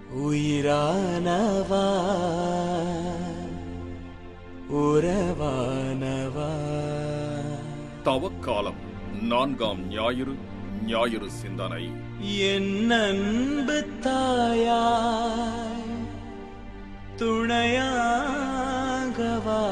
உயிரானவா உறவானவா தவக்காலம் நான்காம் ஞாயிறு ஞாயிறு சிந்தனை என் அன்பு தாயாய் துணையாகவா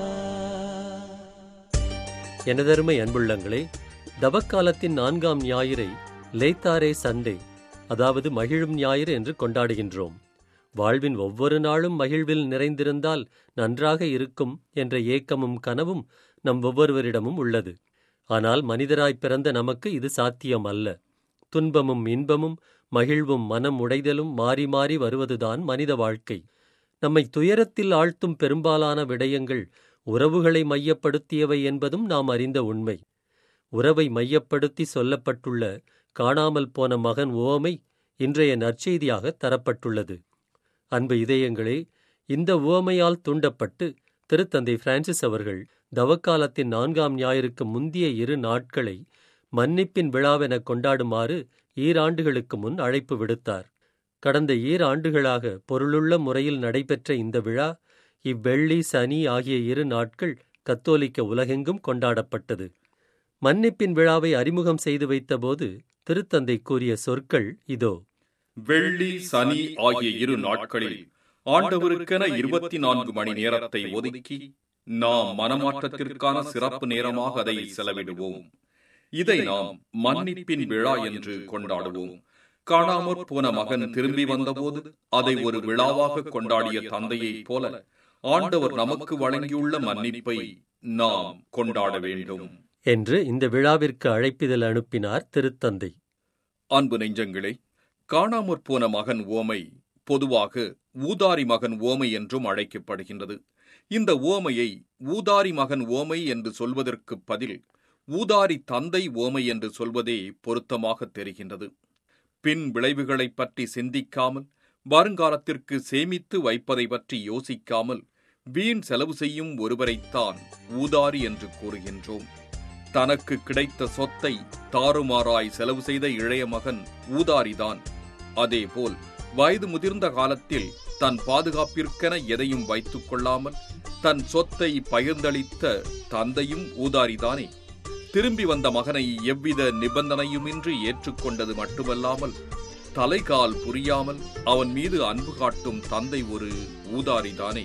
எனதருமை அன்புள்ளங்களே தவக்காலத்தின் நான்காம் ஞாயிறை லேத்தாரே சண்டே அதாவது மகிழும் ஞாயிறு என்று கொண்டாடுகின்றோம் வாழ்வின் ஒவ்வொரு நாளும் மகிழ்வில் நிறைந்திருந்தால் நன்றாக இருக்கும் என்ற ஏக்கமும் கனவும் நம் ஒவ்வொருவரிடமும் உள்ளது ஆனால் மனிதராய் பிறந்த நமக்கு இது சாத்தியம் அல்ல துன்பமும் இன்பமும் மகிழ்வும் மனம் உடைதலும் மாறி மாறி வருவதுதான் மனித வாழ்க்கை நம்மை துயரத்தில் ஆழ்த்தும் பெரும்பாலான விடயங்கள் உறவுகளை மையப்படுத்தியவை என்பதும் நாம் அறிந்த உண்மை உறவை மையப்படுத்தி சொல்லப்பட்டுள்ள காணாமல் போன மகன் உவமை இன்றைய நற்செய்தியாக தரப்பட்டுள்ளது அன்பு இதயங்களே இந்த உவமையால் தூண்டப்பட்டு திருத்தந்தை பிரான்சிஸ் அவர்கள் தவக்காலத்தின் நான்காம் ஞாயிறுக்கு முந்திய இரு நாட்களை மன்னிப்பின் விழாவென கொண்டாடுமாறு ஈராண்டுகளுக்கு முன் அழைப்பு விடுத்தார் கடந்த ஈராண்டுகளாக பொருளுள்ள முறையில் நடைபெற்ற இந்த விழா இவ்வெள்ளி சனி ஆகிய இரு நாட்கள் கத்தோலிக்க உலகெங்கும் கொண்டாடப்பட்டது மன்னிப்பின் விழாவை அறிமுகம் செய்து வைத்தபோது திருத்தந்தை கூறிய சொற்கள் இதோ வெள்ளி சனி ஆகிய இரு நாட்களில் ஆண்டவருக்கென இருபத்தி நான்கு மணி நேரத்தை ஒதுக்கி நாம் மனமாற்றத்திற்கான சிறப்பு நேரமாக அதை செலவிடுவோம் இதை நாம் மன்னிப்பின் விழா என்று கொண்டாடுவோம் காணாமற் போன மகன் திரும்பி வந்தபோது அதை ஒரு விழாவாக கொண்டாடிய தந்தையைப் போல ஆண்டவர் நமக்கு வழங்கியுள்ள மன்னிப்பை நாம் கொண்டாட வேண்டும் என்று இந்த விழாவிற்கு அழைப்பிதழ் அனுப்பினார் திருத்தந்தை அன்பு நெஞ்சங்களே காணாமற் போன மகன் ஓமை பொதுவாக ஊதாரி மகன் ஓமை என்றும் அழைக்கப்படுகின்றது இந்த ஓமையை ஊதாரி மகன் ஓமை என்று சொல்வதற்கு பதில் ஊதாரி தந்தை ஓமை என்று சொல்வதே பொருத்தமாக தெரிகின்றது பின் விளைவுகளைப் பற்றி சிந்திக்காமல் வருங்காலத்திற்கு சேமித்து வைப்பதை பற்றி யோசிக்காமல் வீண் செலவு செய்யும் ஒருவரைத்தான் ஊதாரி என்று கூறுகின்றோம் தனக்கு கிடைத்த சொத்தை தாறுமாறாய் செலவு செய்த இளைய மகன் ஊதாரிதான் அதேபோல் வயது முதிர்ந்த காலத்தில் தன் பாதுகாப்பிற்கென எதையும் வைத்துக் கொள்ளாமல் தன் சொத்தை பகிர்ந்தளித்த தந்தையும் ஊதாரிதானே திரும்பி வந்த மகனை எவ்வித நிபந்தனையுமின்றி ஏற்றுக்கொண்டது மட்டுமல்லாமல் தலைகால் புரியாமல் அவன் மீது அன்பு காட்டும் தந்தை ஒரு ஊதாரிதானே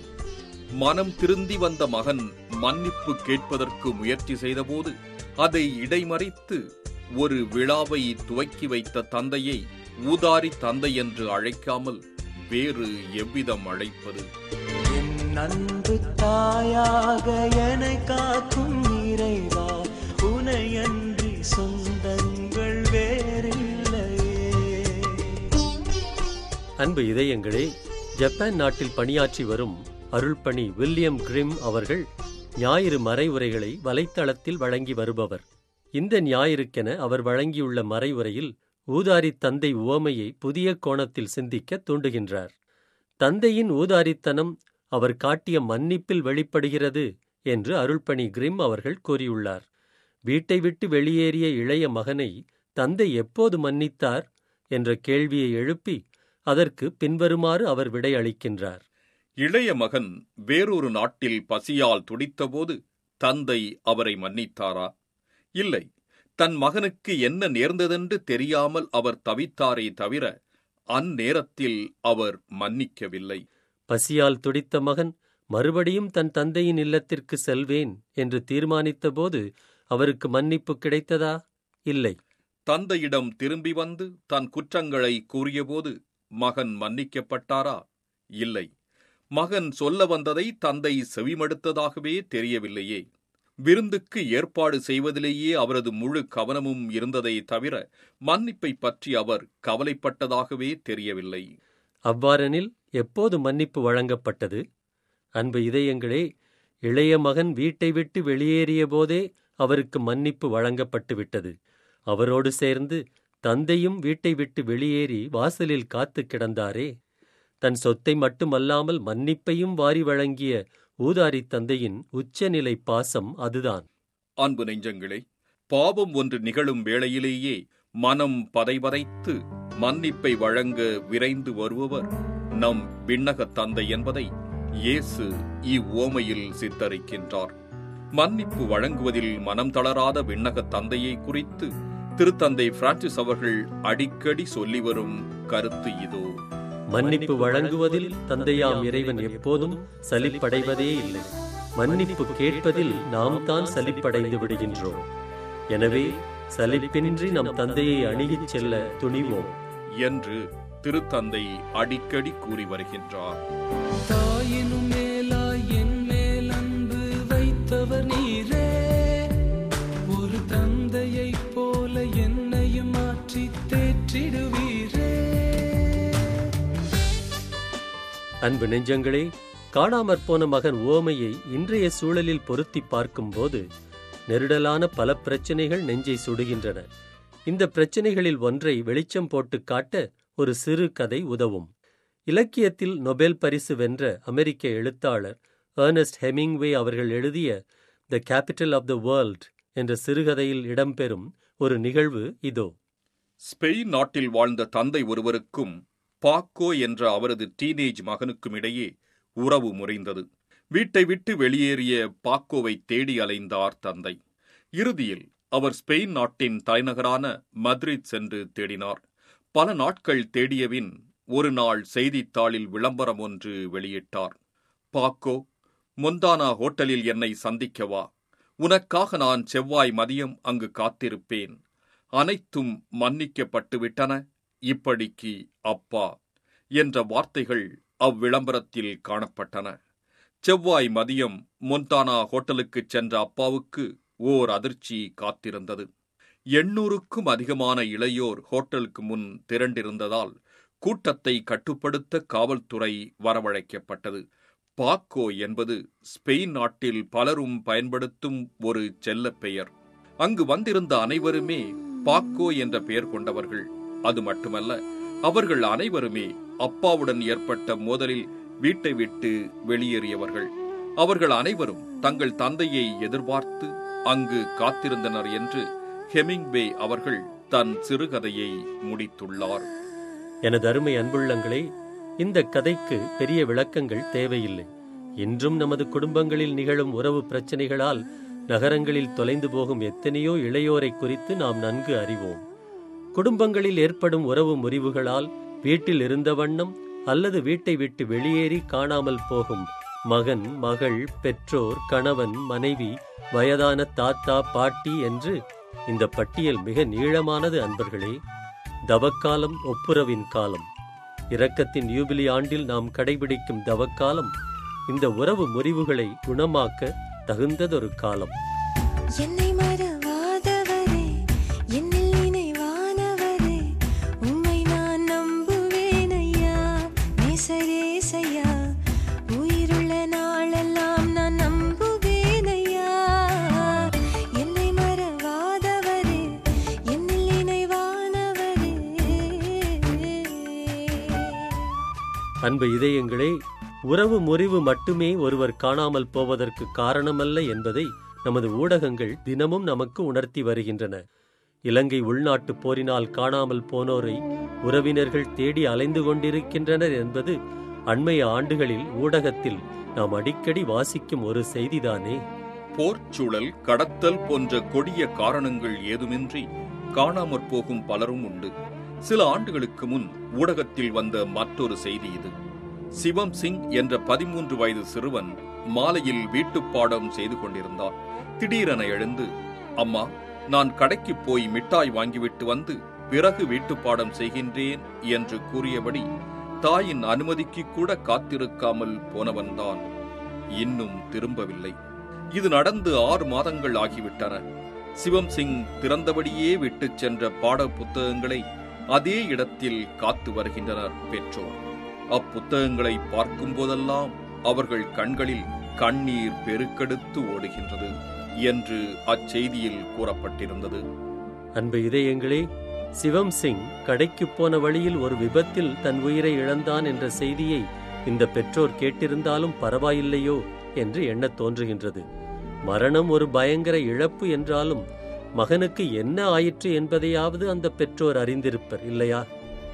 மனம் திருந்தி வந்த மகன் மன்னிப்பு கேட்பதற்கு முயற்சி செய்தபோது அதை இடைமறித்து ஒரு விழாவை துவக்கி வைத்த தந்தையை ஊதாரி தந்தை என்று அழைக்காமல் வேறு எவ்விதம் அழைப்பது என் அன்பு தாயாக என்னை காக்கும் இறைவா உனையன்றி சொந்தங்கள் வேறில்லையே அன்பு இதயங்களே ஜப்பான் நாட்டில் பணியாற்றி வரும் அருள்பணி வில்லியம் கிரிம் அவர்கள் ஞாயிறு மறைவுரைகளை வலைத்தளத்தில் வழங்கி வருபவர் இந்த ஞாயிறுக்கென அவர் வழங்கியுள்ள மறைவுரையில் ஊதாரி தந்தை உவமையை புதிய கோணத்தில் சிந்திக்க தூண்டுகின்றார் தந்தையின் ஊதாரித்தனம் அவர் காட்டிய மன்னிப்பில் வெளிப்படுகிறது என்று அருள்பணி கிரிம் அவர்கள் கூறியுள்ளார் வீட்டை விட்டு வெளியேறிய இளைய மகனை தந்தை எப்போது மன்னித்தார் என்ற கேள்வியை எழுப்பி அதற்கு பின்வருமாறு அவர் விடையளிக்கின்றார் இளைய மகன் வேறொரு நாட்டில் பசியால் துடித்தபோது தந்தை அவரை மன்னித்தாரா இல்லை தன் மகனுக்கு என்ன நேர்ந்ததென்று தெரியாமல் அவர் தவித்தாரே தவிர அந்நேரத்தில் அவர் மன்னிக்கவில்லை பசியால் துடித்த மகன் மறுபடியும் தன் தந்தையின் இல்லத்திற்கு செல்வேன் என்று தீர்மானித்தபோது அவருக்கு மன்னிப்பு கிடைத்ததா இல்லை தந்தையிடம் திரும்பி வந்து தன் குற்றங்களை கூறியபோது மகன் மன்னிக்கப்பட்டாரா இல்லை மகன் சொல்ல வந்ததை தந்தை செவிமடுத்ததாகவே தெரியவில்லையே விருந்துக்கு ஏற்பாடு செய்வதிலேயே அவரது முழு கவனமும் இருந்ததை தவிர மன்னிப்பை பற்றி அவர் கவலைப்பட்டதாகவே தெரியவில்லை அவ்வாறெனில் எப்போது மன்னிப்பு வழங்கப்பட்டது அன்பு இதயங்களே இளைய மகன் வீட்டை விட்டு வெளியேறிய போதே அவருக்கு மன்னிப்பு வழங்கப்பட்டு விட்டது அவரோடு சேர்ந்து தந்தையும் வீட்டை விட்டு வெளியேறி வாசலில் காத்து கிடந்தாரே தன் சொத்தை மட்டுமல்லாமல் மன்னிப்பையும் வாரி வழங்கிய ஊதாரி தந்தையின் உச்சநிலை பாசம் அதுதான் அன்பு நெஞ்சங்களே பாவம் ஒன்று நிகழும் வேளையிலேயே மனம் பதைபதைத்து மன்னிப்பை வழங்க விரைந்து வருபவர் நம் விண்ணக தந்தை என்பதை இயேசு இவ்வுவமையில் சித்தரிக்கின்றார் மன்னிப்பு வழங்குவதில் மனம் தளராத விண்ணக தந்தையை குறித்து திருத்தந்தை பிரான்சிஸ் அவர்கள் அடிக்கடி சொல்லி வரும் கருத்து இதோ மன்னிப்பு வழங்குவதில் தந்தையாம் இறைவன் எப்போதும் சலிப்படைவதே இல்லை மன்னிப்பு கேட்பதில் நாம் தான் சலிப்படைந்து விடுகின்றோம் எனவே சலிப்பின்றி நம் தந்தையை அணுகிச் செல்ல துணிவோம் என்று திருத்தந்தை அடிக்கடி கூறி வருகின்றார் தாயினும் மேலாய் என் மேல் அன்பு வைத்தவர் நீரே ஒரு தந்தையைப் போல என்னையும் மாற்றி தேற்றிடுவீரே அன்பு நெஞ்சங்களே காணாமற் போன மகன் ஓமையை இன்றைய சூழலில் பொருத்தி பார்க்கும்போது நெருடலான பல பிரச்சனைகள் நெஞ்சை சுடுகின்றன இந்த பிரச்சனைகளில் ஒன்றை வெளிச்சம் போட்டு காட்ட ஒரு சிறு கதை உதவும் இலக்கியத்தில் நொபேல் பரிசு வென்ற அமெரிக்க எழுத்தாளர் ஏர்னஸ்ட் ஹெமிங்வே அவர்கள் எழுதிய the capital of the world என்ற சிறுகதையில் இடம்பெறும் ஒரு நிகழ்வு இதோ ஸ்பெயின் நாட்டில் வாழ்ந்த தந்தை ஒருவருக்கும் பாக்கோ என்ற அவரது டீனேஜ் மகனுக்கும் இடையே உறவு முறிந்தது வீட்டை விட்டு வெளியேறிய பாக்கோவை தேடி அலைந்தார் தந்தை இறுதியில் அவர் ஸ்பெயின் நாட்டின் தலைநகரான மத்ரித் சென்று தேடினார் பல நாட்கள் தேடியபின் ஒரு நாள் செய்தித்தாளில் விளம்பரம் ஒன்று வெளியிட்டார் பாக்கோ முந்தானா ஹோட்டலில் என்னை சந்திக்கவா உனக்காக நான் செவ்வாய் மதியம் அங்கு காத்திருப்பேன் அனைத்தும் மன்னிக்கப்பட்டு விட்டன இப்படிக்கு அப்பா என்ற வார்த்தைகள் அவ்விளம்பரத்தில் காணப்பட்டன செவ்வாய் மதியம் மொன்டானா ஹோட்டலுக்குச் சென்ற அப்பாவுக்கு ஓர் அதிர்ச்சி காத்திருந்தது எண்ணூறுக்கும் அதிகமான இளையோர் ஹோட்டலுக்கு முன் திரண்டிருந்ததால் கூட்டத்தை கட்டுப்படுத்த காவல்துறை வரவழைக்கப்பட்டது பாக்கோ என்பது ஸ்பெயின் நாட்டில் பலரும் பயன்படுத்தும் ஒரு செல்லப் பெயர் அங்கு வந்திருந்த அனைவருமே பாக்கோ என்ற பெயர் கொண்டவர்கள் அது மட்டுமல்ல அவர்கள் அனைவருமே அப்பாவுடன் ஏற்பட்ட மோதலில் வீட்டை விட்டு வெளியேறியவர்கள் அவர்கள் அனைவரும் தங்கள் தந்தையை எதிர்பார்த்து அங்கு காத்திருந்தனர் என்று ஹெமிங்வே அவர்கள் தன் சிறுகதையை முடித்துள்ளார் எனது அருமை அன்புள்ளங்களே இந்த கதைக்கு பெரிய விளக்கங்கள் தேவையில்லை இன்றும் நமது குடும்பங்களில் நிகழும் உறவு பிரச்சனைகளால் நகரங்களில் தொலைந்து போகும் எத்தனையோ இளையோரை குறித்து நாம் நன்கு அறிவோம் குடும்பங்களில் ஏற்படும் உறவு முறிவுகளால் வீட்டில் இருந்த வண்ணம் அல்லது வீட்டை விட்டு வெளியேறி காணாமல் போகும் மகன் மகள் பெற்றோர் கணவன் மனைவி வயதான தாத்தா பாட்டி என்று இந்த பட்டியல் மிக நீளமானது அன்பர்களே தவக்காலம் ஒப்புரவின் காலம் இரக்கத்தின் யூபிலி ஆண்டில் நாம் கடைபிடிக்கும் தவக்காலம் இந்த உறவு முறிவுகளை குணமாக்க தகுந்ததொரு காலம் என்னை மறவாதவரே என்னில் நினைவானவரே உம்மை நான் நம்புவேன் ஐயா நேசரேசையா உயிருள்ள நாளெல்லாம் நான் நம்புவேன் ஐயா என்னை மறவாதவரே என்னில் நினைவானவரே அன்பு இதயங்களே உறவு முறிவு மட்டுமே ஒருவர் காணாமல் போவதற்கு காரணமல்ல என்பதை நமது ஊடகங்கள் தினமும் நமக்கு உணர்த்தி வருகின்றன இலங்கை உள்நாட்டுப் போரினால் காணாமல் போனோரை உறவினர்கள் தேடி அலைந்து கொண்டிருக்கின்றனர் என்பது அண்மைய ஆண்டுகளில் ஊடகத்தில் நாம் அடிக்கடி வாசிக்கும் ஒரு செய்திதானே போர்ச்சூழல் கடத்தல் போன்ற கொடிய காரணங்கள் ஏதுமின்றி காணாமற் போகும் பலரும் உண்டு சில ஆண்டுகளுக்கு முன் ஊடகத்தில் வந்த மற்றொரு செய்தி இது சிவம் சிங் என்ற பதிமூன்று வயது சிறுவன் மாலையில் வீட்டுப் பாடம் செய்து கொண்டிருந்தான் திடீரென எழுந்து அம்மா நான் கடைக்கு போய் மிட்டாய் வாங்கிவிட்டு வந்து பிறகு வீட்டுப் பாடம் செய்கின்றேன் என்று கூறியபடி தாயின் அனுமதிக்கு கூட காத்திருக்காமல் போனவன்தான் இன்னும் திரும்பவில்லை இது நடந்து ஆறு மாதங்கள் ஆகிவிட்டன சிவம் சிங் திறந்தபடியே விட்டுச் சென்ற பாட புத்தகங்களை அதே இடத்தில் காத்து வருகின்றனர் பெற்றோர் அப்புத்தகங்களை பார்க்கும் போதெல்லாம் அவர்கள் கண்களில் கண்ணீர் பெருக்கெடுத்து ஓடுகின்றது என்று அச்செய்தியில் கூறப்பட்டிருந்தது அன்பு இதயங்களே சிவம் சிங் கடைக்குப் போன வழியில் ஒரு விபத்தில் தன் உயிரை இழந்தான் என்ற செய்தியை இந்த பெற்றோர் கேட்டிருந்தாலும் பரவாயில்லையோ என்று எண்ணத் தோன்றுகின்றது மரணம் ஒரு பயங்கர இழப்பு என்றாலும் மகனுக்கு என்ன ஆயிற்று என்பதையாவது அந்த பெற்றோர் அறிந்திருப்பர் இல்லையா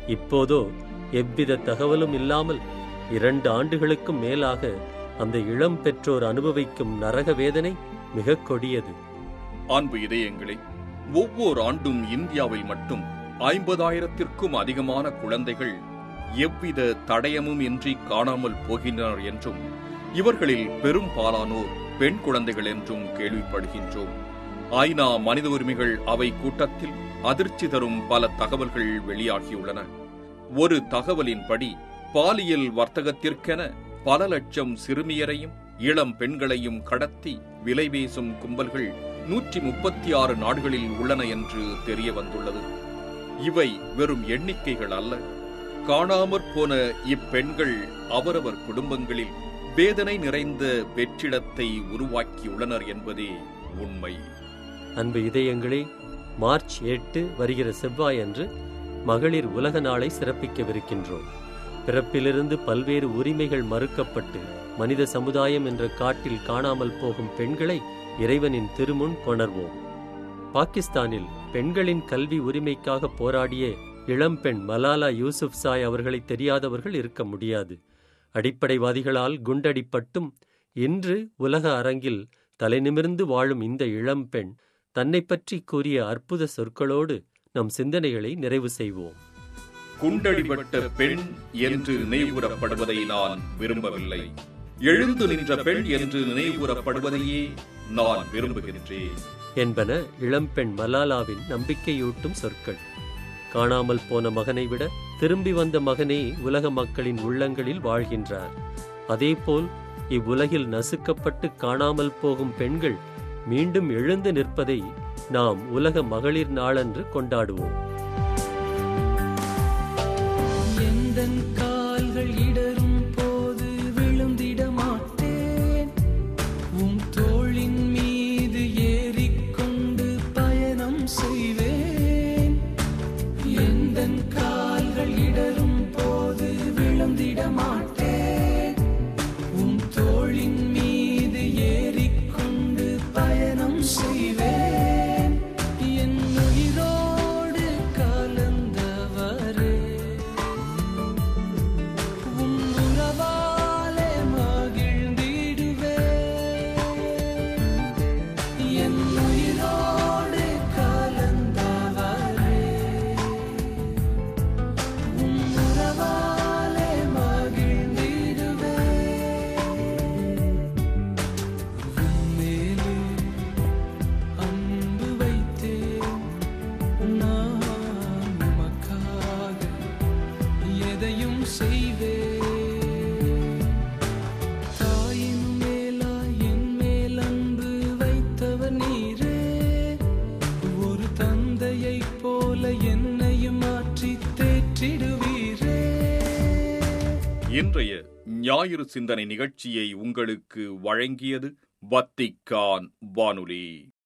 இப்போதோ எவ்வித தகவலும் இல்லாமல் இரண்டு ஆண்டுகளுக்கும் மேலாக அந்த இளம் பெற்றோர் அனுபவிக்கும் நரக வேதனை மிகக் கொடியது அன்பு இதயங்களே ஒவ்வொரு ஆண்டும் இந்தியாவில் மட்டும் ஐம்பதாயிரத்திற்கும் அதிகமான குழந்தைகள் எவ்வித தடயமும் இன்றி காணாமல் போகின்றனர் என்றும் இவர்களில் பெரும்பாலானோர் பெண் குழந்தைகள் என்றும் கேள்விப்படுகின்றோம் ஐநா மனித உரிமைகள் அவை கூட்டத்தில் அதிர்ச்சி தரும் பல தகவல்கள் வெளியாகியுள்ளன ஒரு தகவலின்படி பாலியல் வர்த்தகத்திற்கென பல லட்சம் சிறுமியரையும் இளம் பெண்களையும் கடத்தி விலை பேசும் கும்பல்கள் நூற்றி முப்பத்தி ஆறு நாடுகளில் உள்ளன என்று தெரிய வந்துள்ளது இவை வெறும் எண்ணிக்கைகள் அல்ல காணாமற் போன இப்பெண்கள் அவரவர் குடும்பங்களில் வேதனை நிறைந்த வெற்றிடத்தை உருவாக்கியுள்ளனர் என்பதே உண்மை அன்பு இதயங்களே மார்ச் எட்டு வருகிற செவ்வாய் அன்று மகளிர் உலக நாளை சிறப்பிக்கவிருக்கின்றோம் பிறப்பிலிருந்து பல்வேறு உரிமைகள் மறுக்கப்பட்டு மனித சமுதாயம் என்ற காட்டில் காணாமல் போகும் பெண்களை இறைவனின் திருமுன் கொணர்வோம் பாகிஸ்தானில் பெண்களின் கல்வி உரிமைக்காக போராடிய இளம்பெண் மலாலா யூசுப்சாய் அவர்களை தெரியாதவர்கள் இருக்க முடியாது அடிப்படைவாதிகளால் குண்டடிப்பட்டும் இன்று உலக அரங்கில் தலைநிமிர்ந்து வாழும் இந்த இளம்பெண் தன்னை பற்றி கூறிய அற்புத சொற்களோடு நம் சிந்தனைகளை நிறைவு செய்வோம் குண்டடிபட்ட பெண் என்று நினைவுகூரப்படுவதை நான் விரும்பவில்லை எழுந்து நின்ற பெண் என்று நினைவுகூரப்படுவதையே நான் விரும்புகின்றேன் என்பன இளம்பெண் மலாலாவின் நம்பிக்கையூட்டும் சொற்கள் காணாமல் போன மகனை விட திரும்பி வந்த மகனே உலக மக்களின் உள்ளங்களில் வாழ்கின்றார் அதேபோல் இவ்வுலகில் நசுக்கப்பட்டு காணாமல் போகும் பெண்கள் மீண்டும் எழுந்து நிற்பதை நாம் உலக மகளிர் நாளன்று கொண்டாடுவோம் எந்தன் கால்கள் இடரும் போது விழுந்திட மாட்டேன் உம் தோளின் மீது ஏறிக்கொண்டு பயணம் செய்வேன் எந்தன் கால்கள் இடரும் போது விழுந்திட மாட்டேன் உம் தோளின் மீது ஏறிக்கொண்டு பயணம் செய்வேன் என் உயிரோடு கலந்தவரே உம் உறவாலே மகிழ்ந்திடுவேன் என் உயிரோடு கலந்தவரே உம் உறவாலே மகிழ்ந்திடுவேன் உம்மேலே அன்பு வைத்தேன் நான் உமக்காக எதையும் செய்வேன் தாயின் மேலா என் மேல் அன்பு வைத்தவர் நீரே ஒரு தந்தையைப் போல என்னையும் மாற்றி தேற்றிடுவீரே இன்றைய ஞாயிறு சிந்தனை நிகழ்ச்சியை உங்களுக்கு வழங்கியது வத்திக்கான் வானொலி